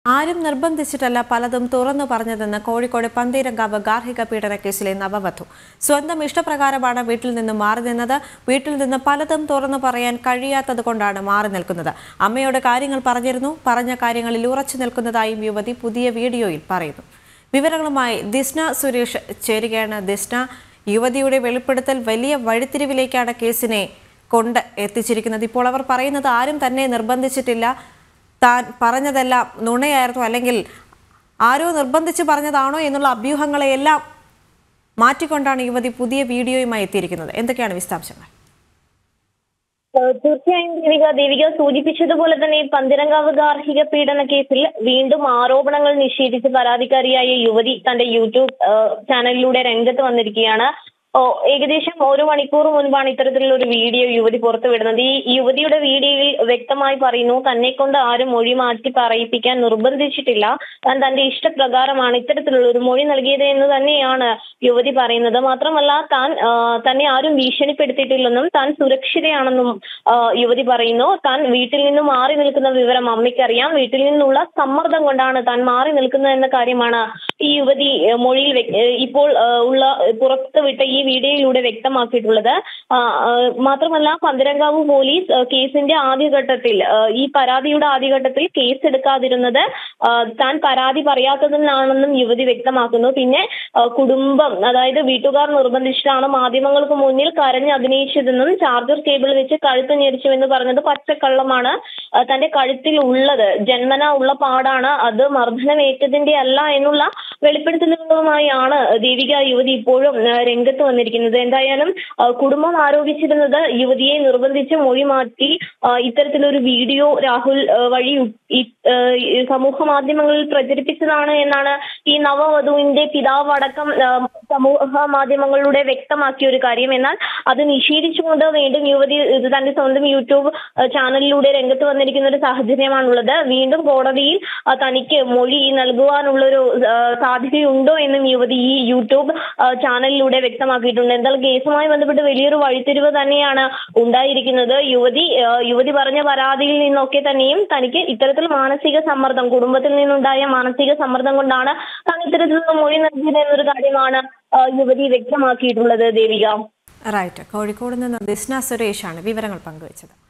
ആരും നിർബന്ധിച്ചിട്ടല്ല പലതും തുറന്നു പറഞ്ഞതെന്ന് കോഴിക്കോട് പന്തീരങ്കാവ് ഗാർഹിക പീഡന കേസിലെ നവവധു സ്വന്തം ഇഷ്ടപ്രകാരമാണ് വീട്ടിൽ നിന്ന് മാറി നിന്നത് വീട്ടിൽ നിന്ന് പലതും തുറന്നു പറയാൻ കഴിയാത്തത് കൊണ്ടാണ് മാറി നിൽക്കുന്നത് അമ്മയോട് കാര്യങ്ങൾ പറഞ്ഞിരുന്നു പറഞ്ഞ കാര്യങ്ങളിൽ ഉറച്ചു നിൽക്കുന്നതായും യുവതി പുതിയ വീഡിയോയിൽ പറയുന്നു വിവരങ്ങളുമായി ദിസ്ന സുരേഷ് ചേരുകയാണ് ദിസ്ന യുവതിയുടെ വെളിപ്പെടുത്തൽ വലിയ വഴിത്തിരിവിലേക്കാണ് കേസിനെ കൊണ്ട് എത്തിച്ചിരിക്കുന്നത് ഇപ്പോൾ അവർ പറയുന്നത് ആരും തന്നെ നിർബന്ധിച്ചിട്ടില്ല താൻ പറഞ്ഞതെല്ലാം നുണയായിരുന്നു അല്ലെങ്കിൽ ആരോ നിർബന്ധിച്ച് പറഞ്ഞതാണോ എന്നുള്ള അഭ്യൂഹങ്ങളെയെല്ലാം മാറ്റിക്കൊണ്ടാണ് യുവതി പുതിയ വീഡിയോയുമായി എത്തിയിരിക്കുന്നത് എന്തൊക്കെയാണ് വിശദാംശങ്ങൾ ഏഹ് തീർച്ചയായും ദേവിക ദേവിക സൂചിപ്പിച്ചതുപോലെ തന്നെ പന്തിരങ്കാവ് ഗാർഹിക പീഡന കേസിൽ വീണ്ടും ആരോപണങ്ങൾ നിഷേധിച്ച് പരാതിക്കാരിയായ യുവതി തന്റെ യൂട്യൂബ് ഏഹ് ചാനലിലൂടെ രംഗത്ത് വന്നിരിക്കുകയാണ് ഓ ഏകദേശം ഒരു മണിക്കൂർ മുൻപാണ് ഇത്തരത്തിലുള്ള ഒരു വീഡിയോ യുവതി പുറത്തുവിടുന്നത് ഈ യുവതിയുടെ വീഡിയോയിൽ വ്യക്തമായി പറയുന്നു തന്നെ കൊണ്ട് ആരും മൊഴി മാറ്റി പറയിപ്പിക്കാൻ നിർബന്ധിച്ചിട്ടില്ല താൻ തന്റെ ഇഷ്ടപ്രകാരമാണ് ഇത്തരത്തിലുള്ള ഒരു മൊഴി നൽകിയത് എന്ന് തന്നെയാണ് യുവതി പറയുന്നത് മാത്രമല്ല താൻ ആ, തന്നെ ആരും ഭീഷണിപ്പെടുത്തിയിട്ടില്ലെന്നും താൻ സുരക്ഷിതയാണെന്നും ആ, യുവതി പറയുന്നു താൻ വീട്ടിൽ നിന്നും മാറി നിൽക്കുന്ന വിവരം അമ്മയ്ക്കറിയാം വീട്ടിൽ നിന്നുള്ള സമ്മർദ്ദം കൊണ്ടാണ് താൻ മാറി നിൽക്കുന്നത് എന്ന കാര്യമാണ് ഈ യുവതി ഏ, മൊഴിയിൽ വ്യ- ഏ, ഇപ്പോൾ ആ, ഉള്ള പുറത്ത് വിട്ട ഈ വീഡിയോയിലൂടെ വ്യക്തമാക്കിയിട്ടുള്ളത് ആ, ആ, മാത്രമല്ല പന്തരങ്കാവ് പോലീസ് ആ, കേസിന്റെ ആദ്യഘട്ടത്തിൽ ആ, ഈ പരാതിയുടെ ആദ്യഘട്ടത്തിൽ കേസ് എടുക്കാതിരുന്നത് ആ, താൻ പരാതി പറയാത്തതിനാണെന്നും യുവതി വ്യക്തമാക്കുന്നു പിന്നെ ആ, കുടുംബം അതായത് വീട്ടുകാർ നിർബന്ധിച്ചിട്ടാണ് മാധ്യമങ്ങൾക്ക് മുന്നിൽ കരഞ്ഞ് അഭിനയിച്ചതെന്നും ചാർജർ കേബിൾ വെച്ച് കഴുത്ത് ഞെരിച്ചു എന്ന് പറഞ്ഞത് പച്ചക്കള്ളമാണ് ആ, തന്റെ കഴുത്തിൽ ഉള്ളത് ജന്മന ഉള്ള പാടാണ് അത് മർദ്ദനമേറ്റതിന്റെ അല്ല എന്നുള്ള വെളിപ്പെടുത്തലുകളുമായാണ് ദേവിക യുവതി ഇപ്പോഴും ആ, രംഗത്ത് വന്നിരിക്കുന്നത് എന്തായാലും ആ, കുടുംബം ആരോപിച്ചിരുന്നത് യുവതിയെ നിർബന്ധിച്ച് മൊഴി മാറ്റി ആ, ഇത്തരത്തിലൊരു വീഡിയോ രാഹുൽ ആ, വഴി ഉ- ഈ, ആ, ഈ സമൂഹ മാധ്യമങ്ങളിൽ പ്രചരിപ്പിച്ചതാണ് എന്നാണ് ഈ നവവധുവിന്റെ പിതാവ് അടക്കം ആ, സമൂഹ മാധ്യമങ്ങളിലൂടെ വ്യക്തമാക്കിയ ഒരു കാര്യം എന്നാൽ അത് നിഷേധിച്ചുകൊണ്ട് വീണ്ടും യുവതി ഇത് തന്റെ സ്വന്തം യൂട്യൂബ് ആ, ചാനലിലൂടെ രംഗത്ത് വന്നിരിക്കുന്ന ഒരു സാഹചര്യമാണുള്ളത് വീണ്ടും കോടതിയിൽ ആ, തനിക്ക് മൊഴി നൽകുവാനുള്ളൊരു ആ, സാധ്യതയുണ്ടോ എന്നും യുവതി ഈ യൂട്യൂബ് ആ, ചാനലിലൂടെ വ്യക്തമാക്കിയിട്ടുണ്ട് എന്നാൽ കേസുമായി ബന്ധപ്പെട്ട് വലിയൊരു വഴിത്തിരിവ് തന്നെയാണ് ഉണ്ടായിരിക്കുന്നത് യുവതി ആ, യുവതി പറഞ്ഞ പരാതിയിൽ നിന്നൊക്കെ തന്നെയും തനിക്ക് ഇത്തരത്തിൽ മാനസിക സമ്മർദ്ദം കുടുംബത്തിൽ നിന്നുണ്ടായ മാനസിക സമ്മർദ്ദം കൊണ്ടാണ് താൻ ഇത്തരത്തിലുള്ള മൊഴി നൽകിയത് എന്നൊരു കാര്യമാണ് ആ, യുവതി വ്യക്തമാക്കിയിട്ടുള്ളത് ദേവിക റൈറ്റ് കോഴിക്കോട് നിന്ന് ദിസ്ന സുരേഷാണ് വിവരങ്ങൾ പങ്കുവച്ചത്